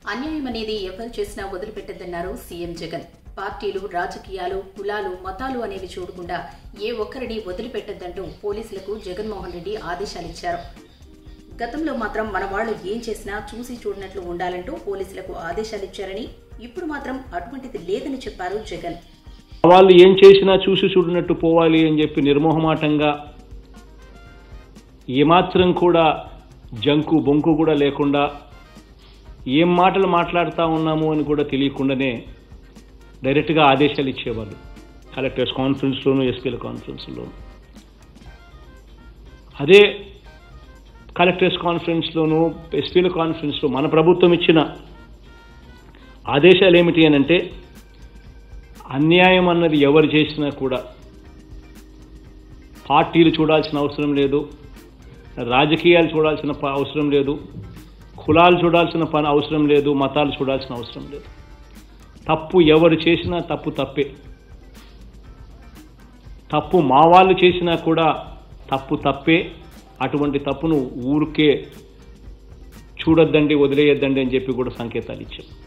అన్యాయం అనేది ఎవరు చేసినా వదిలిపెట్టద్దన్నారు సీఎం జగన్ పార్టీలు రాజకీయాలు కులాలు మతాలు అనేవి చూడకుండా ఏ ఒక్కరిని వదిలిపెట్టద్దంటూ పోలీసులకు జగన్మోహన్ రెడ్డి ఆదేశాలిచ్చారు గతంలో మాత్రం మన వాళ్ళు ఏం చేసినా చూసి చూడనట్లు ఉండాలంటూ పోలీసులకు ఆదేశాలిచ్చారని ఇప్పుడు మాత్రం అటువంటిది లేదని చెప్పారు జగన్ వాళ్ళు ఏం చేసినా చూసి చూడనట్టు పోవాలి అని చెప్పి నిర్మోహమాటంగా ఏమాత్రం కూడా జంకు బొంకు కూడా లేకుండా ఏం మాటలు మాట్లాడుతూ ఉన్నాము అని కూడా తెలియకుండానే డైరెక్ట్గా ఆదేశాలు ఇచ్చేవాళ్ళు కలెక్టర్స్ కాన్ఫరెన్స్లోను ఎస్పీల కాన్ఫరెన్స్లోను అదే కలెక్టర్స్ కాన్ఫరెన్స్లోను ఎస్పీల కాన్ఫరెన్స్లో మన ప్రభుత్వం ఇచ్చిన ఆదేశాలు ఏమిటి అని అంటే అన్యాయం అన్నది ఎవరు చేసినా కూడా పార్టీలు చూడాల్సిన అవసరం లేదు రాజకీయాలు చూడాల్సిన ప- అవసరం లేదు కులాలు చూడాల్సిన పని అవసరం లేదు మతాలు చూడాల్సిన అవసరం లేదు తప్పు ఎవరు చేసినా తప్పు తప్పే తప్పు మా వాళ్ళు చేసినా కూడా తప్పు తప్పే అటువంటి తప్పును ఊరికే చూడొద్దండి వదిలేయొద్దండి అని చెప్పి కూడా సంకేతాలు ఇచ్చాం